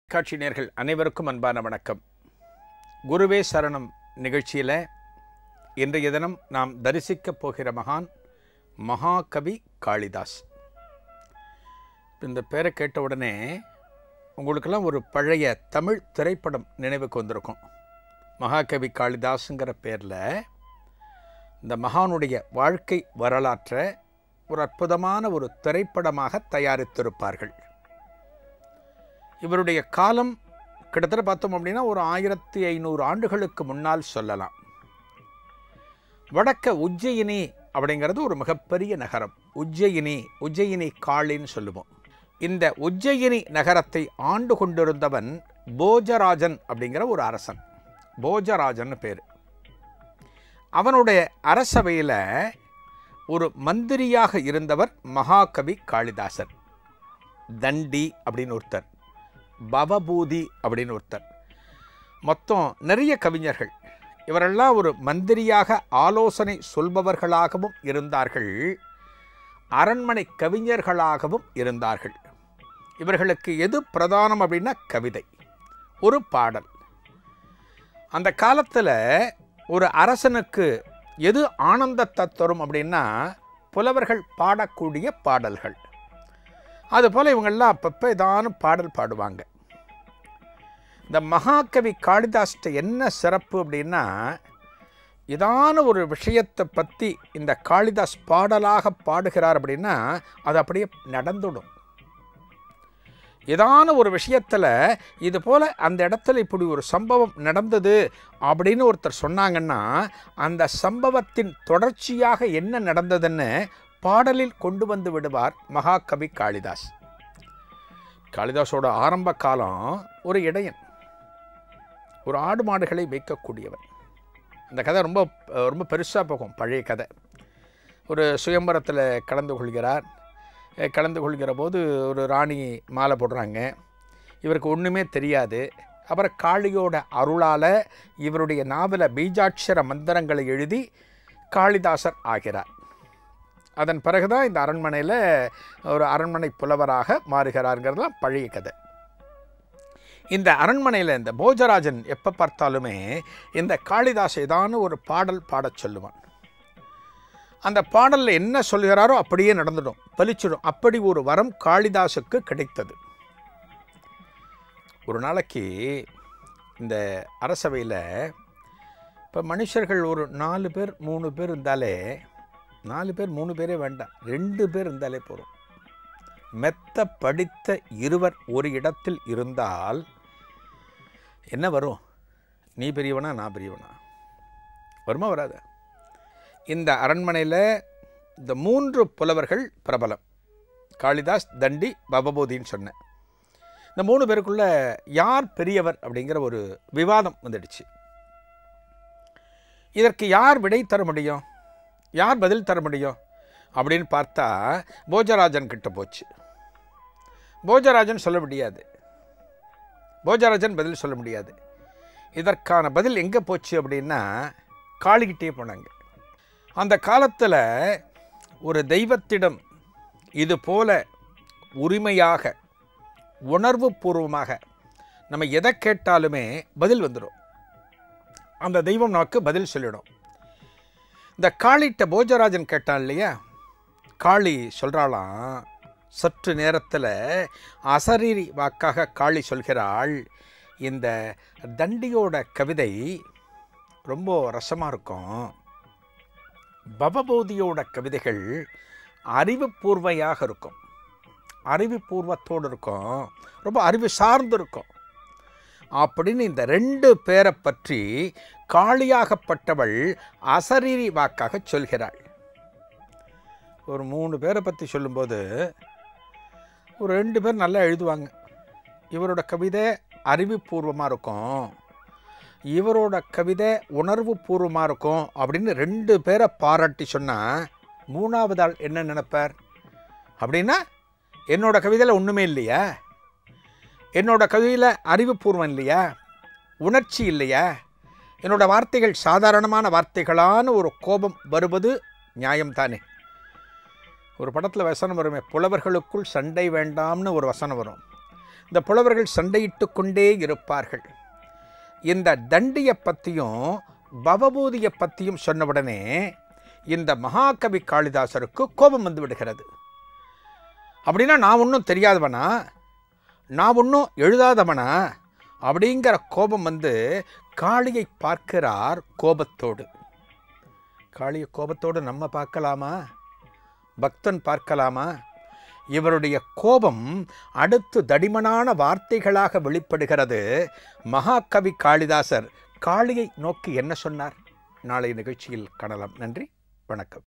காட்சி நேர்கள் அனைவருக்கும் அன்பான வணக்கம் குருவே சரணம் நிகழ்ச்சியில் இன்றைய தினம் நாம் தரிசிக்கப் போகிற மகான் மகாகவி காளிதாஸ் இந்த பேரை கேட்ட உடனே உங்களுக்கெல்லாம் ஒரு பழைய தமிழ் திரைப்படம் நினைவுக்கு வந்திருக்கும் மகாகவி காளிதாஸுங்கிற பேரில் இந்த மகானுடைய வாழ்க்கை வரலாற்றை ஒரு அற்புதமான ஒரு திரைப்படமாக தயாரித்திருப்பார்கள் இவருடைய காலம் கிட்டத்தட்ட பார்த்தோம் அப்படின்னா ஒரு ஆயிரத்தி ஐநூறு ஆண்டுகளுக்கு முன்னால் சொல்லலாம் வடக்க உஜ்ஜயினி அப்படிங்கிறது ஒரு மிகப்பெரிய நகரம் உஜ்ஜயினி உஜ்ஜயினி காளின்னு சொல்லுவோம் இந்த உஜ்ஜயினி நகரத்தை ஆண்டு கொண்டிருந்தவன் போஜராஜன் அப்படிங்கிற ஒரு அரசன் போஜராஜன் பேர் அவனுடைய அரசவையில் ஒரு மந்திரியாக இருந்தவர் மகாகவி காளிதாசர் தண்டி அப்படின்னு ஒருத்தர் பவபூதி அப்படின்னு ஒருத்தர் மொத்தம் நிறைய கவிஞர்கள் இவரெல்லாம் ஒரு மந்திரியாக ஆலோசனை சொல்பவர்களாகவும் இருந்தார்கள் அரண்மனை கவிஞர்களாகவும் இருந்தார்கள் இவர்களுக்கு எது பிரதானம் அப்படின்னா கவிதை ஒரு பாடல் அந்த காலத்தில் ஒரு அரசனுக்கு எது ஆனந்தத்தை தரும் அப்படின்னா புலவர்கள் பாடக்கூடிய பாடல்கள் அதுபோல் இவங்கெல்லாம் அப்பப்போ ஏதானும் பாடல் பாடுவாங்க இந்த மகாகவி காளிதாஸ்ட என்ன சிறப்பு அப்படின்னா ஏதான ஒரு விஷயத்தை பற்றி இந்த காளிதாஸ் பாடலாக பாடுகிறார் அப்படின்னா அது அப்படியே நடந்துடும் ஏதான ஒரு விஷயத்தில் இது போல் அந்த இடத்துல இப்படி ஒரு சம்பவம் நடந்தது அப்படின்னு ஒருத்தர் சொன்னாங்கன்னா அந்த சம்பவத்தின் தொடர்ச்சியாக என்ன நடந்ததுன்னு பாடலில் கொண்டு வந்து விடுவார் மகாகவி காளிதாஸ் காளிதாஸோட ஆரம்ப காலம் ஒரு இடையன் ஒரு ஆடு மாடுகளை வைக்கக்கூடியவன் அந்த கதை ரொம்ப ரொம்ப பெருசாக போகும் பழைய கதை ஒரு சுயம்பரத்தில் கலந்து கொள்கிறார் கலந்து கொள்கிற போது ஒரு ராணி மாலை போடுறாங்க இவருக்கு ஒன்றுமே தெரியாது அப்புறம் காளியோட அருளால் இவருடைய நாவல பீஜாட்சர மந்திரங்களை எழுதி காளிதாசர் ஆகிறார் அதன் பிறகுதான் இந்த அரண்மனையில் ஒரு அரண்மனை புலவராக மாறுகிறாருங்கிறதுலாம் பழைய கதை இந்த அரண்மனையில் இந்த போஜராஜன் எப்போ பார்த்தாலுமே இந்த காளிதாஸ் ஏதான ஒரு பாடல் பாடச் சொல்லுவான் அந்த பாடலில் என்ன சொல்கிறாரோ அப்படியே நடந்துடும் பலிச்சிடும் அப்படி ஒரு வரம் காளிதாசுக்கு கிடைத்தது ஒரு நாளைக்கு இந்த அரசவையில் இப்போ மனுஷர்கள் ஒரு நாலு பேர் மூணு பேர் இருந்தாலே நாலு பேர் மூணு பேரே வேண்டாம் ரெண்டு பேர் இருந்தாலே போகிறோம் மெத்த படித்த இருவர் ஒரு இடத்தில் இருந்தால் என்ன வரும் நீ பெரியவனா நான் பெரியவனா வருமா வராத இந்த அரண்மனையில் இந்த மூன்று புலவர்கள் பிரபலம் காளிதாஸ் தண்டி பவபோதின்னு சொன்னேன் இந்த மூணு பேருக்குள்ள யார் பெரியவர் அப்படிங்கிற ஒரு விவாதம் வந்துடுச்சு இதற்கு யார் விடை தர முடியும் யார் பதில் தர முடியும் அப்படின்னு பார்த்தா போஜராஜன் கிட்ட போச்சு போஜராஜன் சொல்ல முடியாது போஜராஜன் பதில் சொல்ல முடியாது இதற்கான பதில் எங்கே போச்சு அப்படின்னா காளிகிட்டே போனாங்க அந்த காலத்தில் ஒரு தெய்வத்திடம் இது போல உரிமையாக உணர்வு பூர்வமாக நம்ம எதை கேட்டாலுமே பதில் வந்துடும் அந்த தெய்வம் நமக்கு பதில் சொல்லிடும் இந்த காளிட்ட போஜராஜன் கேட்டான் இல்லையா காளி சொல்கிறாளாம் சற்று நேரத்தில் அசரீரி வாக்காக காளி சொல்கிறாள் இந்த தண்டியோட கவிதை ரொம்ப ரசமாக இருக்கும் பவபோதியோட கவிதைகள் அறிவுபூர்வையாக இருக்கும் அறிவுபூர்வத்தோடு இருக்கும் ரொம்ப அறிவு சார்ந்து இருக்கும் அப்படின்னு இந்த ரெண்டு பேரை பற்றி காளியாகப்பட்டவள் அசரீரி வாக்காக சொல்கிறாள் ஒரு மூணு பேரை பற்றி சொல்லும்போது ஒரு ரெண்டு பேர் நல்லா எழுதுவாங்க இவரோட கவிதை அறிவுபூர்வமாக இருக்கும் இவரோட கவிதை உணர்வு பூர்வமாக இருக்கும் அப்படின்னு ரெண்டு பேரை பாராட்டி சொன்னால் மூணாவது ஆள் என்ன நினைப்பார் அப்படின்னா என்னோட கவிதையில் ஒன்றுமே இல்லையா என்னோட கவிதையில் அறிவுபூர்வம் இல்லையா உணர்ச்சி இல்லையா என்னோட வார்த்தைகள் சாதாரணமான வார்த்தைகளான ஒரு கோபம் வருவது நியாயம்தானே ஒரு படத்தில் வசனம் வருமே புலவர்களுக்குள் சண்டை வேண்டாம்னு ஒரு வசனம் வரும் இந்த புலவர்கள் சண்டையிட்டு கொண்டே இருப்பார்கள் இந்த தண்டியை பற்றியும் பவபூதியை பற்றியும் சொன்னவுடனே இந்த மகாகவி காளிதாசருக்கு கோபம் வந்து விடுகிறது அப்படின்னா நான் ஒன்றும் தெரியாதவனா நான் ஒன்றும் எழுதாதவனா அப்படிங்கிற கோபம் வந்து காளியை பார்க்கிறார் கோபத்தோடு காளியை கோபத்தோடு நம்ம பார்க்கலாமா பக்தன் பார்க்கலாமா இவருடைய கோபம் அடுத்து தடிமனான வார்த்தைகளாக வெளிப்படுகிறது மகாகவி காளிதாசர் காளியை நோக்கி என்ன சொன்னார் நாளை நிகழ்ச்சியில் காணலாம் நன்றி வணக்கம்